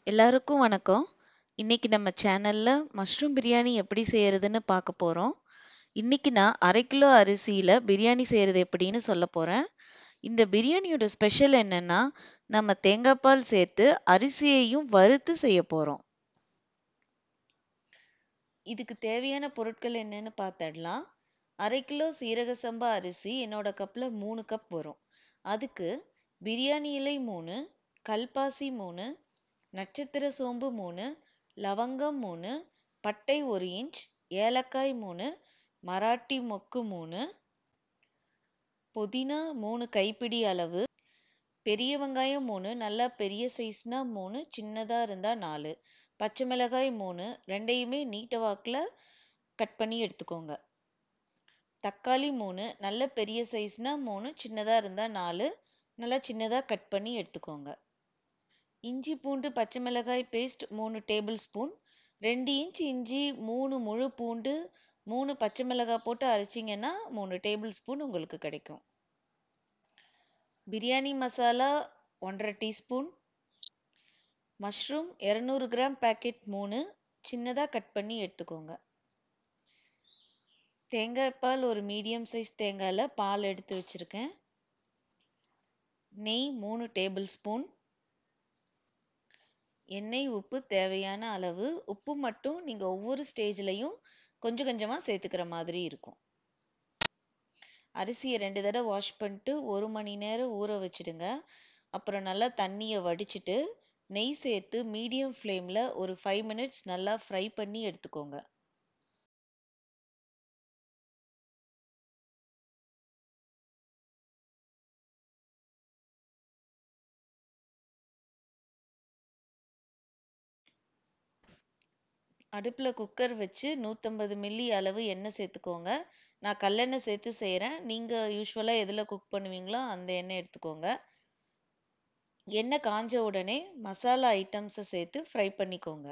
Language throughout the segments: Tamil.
எல்லாருக்கும் வணக்கம். இன்னைக்கு நம்ம சேனல்ல மஷ்ரூம் பிரியாணி எப்படி செய்யறதுன்னு பார்க்க போறோம். இன்னைக்கு நான் 1/2 கிலோ அரிசியில பிரியாணி செய்யறது எப்படின்னு சொல்லப் போறேன். இந்த பிரியாணியோட ஸ்பெஷல் என்னன்னா, நம்ம தேங்காய் பால் சேர்த்து அரிசியையும் வறுத்து செய்யப் போறோம். இதுக்கு தேவையான பொருட்கள் என்னன்னு பார்த்துடலாம். 1/2 கிலோ சீரக சம்பா அரிசி என்னோட கப்ல 3 கப் வரும். அதுக்கு பிரியாணி இலை 3, கல்பாசி 3, நட்சத்திர சோம்பு 3, லவங்கம் 3, பட்டை 1 இன்ச், ஏலக்காய் 3, மராட்டி மொக்கு 3, புதினா 3 கைப்பிடி அளவு, பெரிய வெங்காயம் 3, நல்லா பெரிய சைஸ்னா 3, சின்னதா இருந்தா 4, பச்சை மிளகாய் 3, ரெண்டையுமே நீட்ட வாக்குல கட் பண்ணி எடுத்துக்கோங்க. தக்காளி 3, நல்ல பெரிய சைஸ்னா 3, சின்னதா இருந்தா 4, நல்லா சின்னதா கட் பண்ணி எடுத்துக்கோங்க. இஞ்சி பூண்டு பச்சை மிளகாய் பேஸ்ட் 3 டேபிள் ஸ்பூன், 2 இன்ச் இஞ்சி, 3 முழு பூண்டு, 3 பச்சை மிளகாய் போட்டு அரைச்சிங்கன்னா 3 டேபிள் ஸ்பூன் உங்களுக்கு கிடைக்கும். Biryani masala 1 1/2 teaspoon, mushroom 200 gram packet 3, சின்னதா கட் பண்ணி எடுத்துக்கோங்க. தேங்காய் பால் ஒரு மீடியம் சைஸ் தேங்காயில பால் எடுத்து வச்சிருக்கேன். நெய் 3 டேபிள் ஸ்பூன், எண்ணெய் உப்பு தேவையான அளவு உப்பு மட்டும் நீங்க ஒவ்வொரு ஸ்டேஜ்லயும் கொஞ்சம் கொஞ்சமா சேர்த்துக்கிற மாதிரி இருக்கும். அரிசியை ரெண்டு தடவை வாஷ் பண்ணிட்டு ஒரு மணி நேரம் ஊற வச்சிடுங்க. அப்புறம் நல்லா தண்ணியை வடிச்சிட்டு நெய் சேர்த்து மீடியம் ஃப்ளேம்ல ஒரு ஃபைவ் மினிட்ஸ் நல்லா ஃப்ரை பண்ணி எடுத்துக்கோங்க. அடுப்புல குக்கர் வச்சு 150 மில்லி அளவு எண்ணெய் சேர்த்துக்கோங்க. நான் கல்லெண்ணெய் சேர்த்து செய்றேன். நீங்க யூசுவலா எதுல குக் பண்ணுவீங்களோ அந்த எண்ணெய் எடுத்துக்கோங்க. எண்ணெய் காஞ்ச உடனே மசாலா ஐட்டம்ஸை சேர்த்து ஃப்ரை பண்ணிக்கோங்க.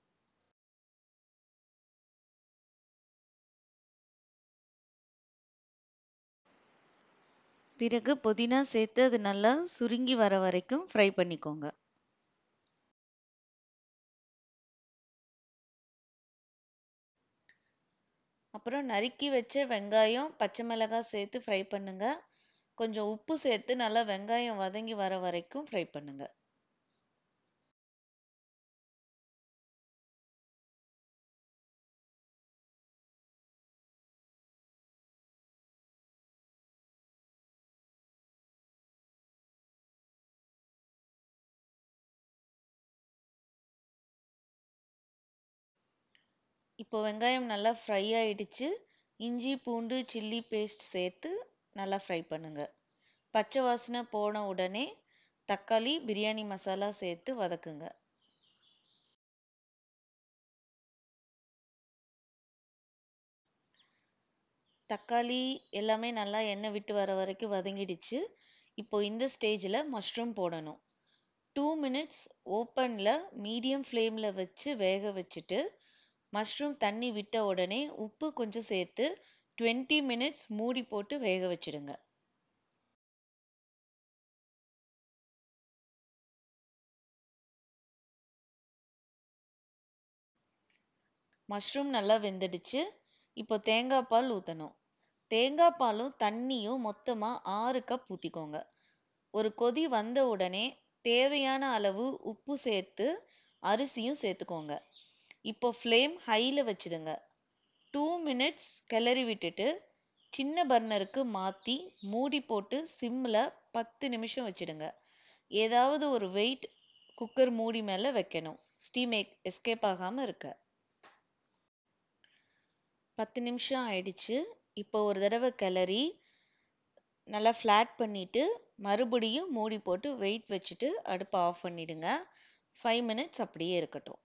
பிறகு புதினா சேர்த்து அது நல்லா சுருங்கி வர வரைக்கும் ஃப்ரை பண்ணிக்கோங்க. அப்புறம் நறுக்கி வச்ச வெங்காயம், பச்சை மிளகாய் சேர்த்து ஃப்ரை பண்ணுங்க. கொஞ்சம் உப்பு சேர்த்து நல்லா வெங்காயம் வதங்கி வர வரைக்கும் ஃப்ரை பண்ணுங்க. இப்போ வெங்காயம் நல்லா ஃப்ரை ஆயிடுச்சு. இஞ்சி, பூண்டு, சில்லி பேஸ்ட் சேர்த்து நல்லா ஃப்ரை பண்ணுங்க. பச்சை வாசனை போன உடனே தக்காளி, பிரியாணி மசாலா சேர்த்து வதக்குங்க. தக்காளி எல்லாமே நல்லா எண்ணெய் விட்டு வர வரைக்கும் வதங்கிடுச்சு. இப்போ இந்த ஸ்டேஜ்ல மஷ்ரூம் போடணும். 2 மினிட்ஸ் ஓப்பன்ல மீடியம் ஃப்ளேம்ல வச்சு வேக வச்சுட்டு மஷ்ரூம் தண்ணி விட்ட உடனே உப்பு கொஞ்சம் சேர்த்து 20 மினிட்ஸ் மூடி போட்டு வேக வச்சிடுங்க. மஷ்ரூம் நல்லா வெந்துடுச்சு. இப்போ தேங்காய் பால் ஊத்தணும். தேங்காய் பாலும் தண்ணியும் மொத்தமா 6 கப் ஊத்திக்கோங்க. ஒரு கொதி வந்த உடனே தேவையான அளவு உப்பு சேர்த்து அரிசியும் சேர்த்துக்கோங்க. இப்போ ஃப்ளேம் ஹைல வச்சிடுங்க. 2 மினிட்ஸ் கிளறி விட்டுட்டு சின்ன பர்னருக்கு மாத்தி மூடி போட்டு சிம்ல 10 நிமிஷம் வச்சிடுங்க. ஏதாவது ஒரு வெயிட் குக்கர் மூடி மேல வைக்கணும். ஸ்டீம் எஸ்கேப் ஆகாம இருக்க. 10 நிமிஷம் ஆயிடுச்சு. இப்போ ஒரு தடவை கிளறி நல்லா ஃப்ளாட் பண்ணிட்டு மறுபடியும் மூடி போட்டு வெயிட் வச்சுட்டு அடுப்பை ஆஃப் பண்ணிடுங்க. 5 மினிட்ஸ் அப்படியே இருக்கட்டும்.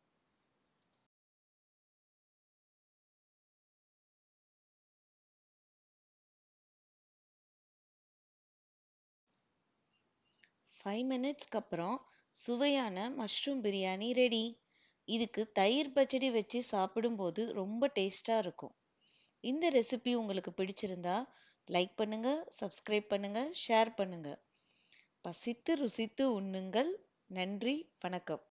ஃபைவ் மினிட்ஸ்க்கு அப்புறம் சுவையான மஷ்ரூம் பிரியாணி ரெடி. இதுக்கு தயிர் பச்சடி வச்சு சாப்பிடும்போது ரொம்ப டேஸ்டா இருக்கும். இந்த ரெசிபி உங்களுக்கு பிடிச்சிருந்தா லைக் பண்ணுங்க, சப்ஸ்கிரைப் பண்ணுங்க, ஷேர் பண்ணுங்க. பசித்து ருசித்து உண்ணுங்கள். நன்றி, வணக்கம்.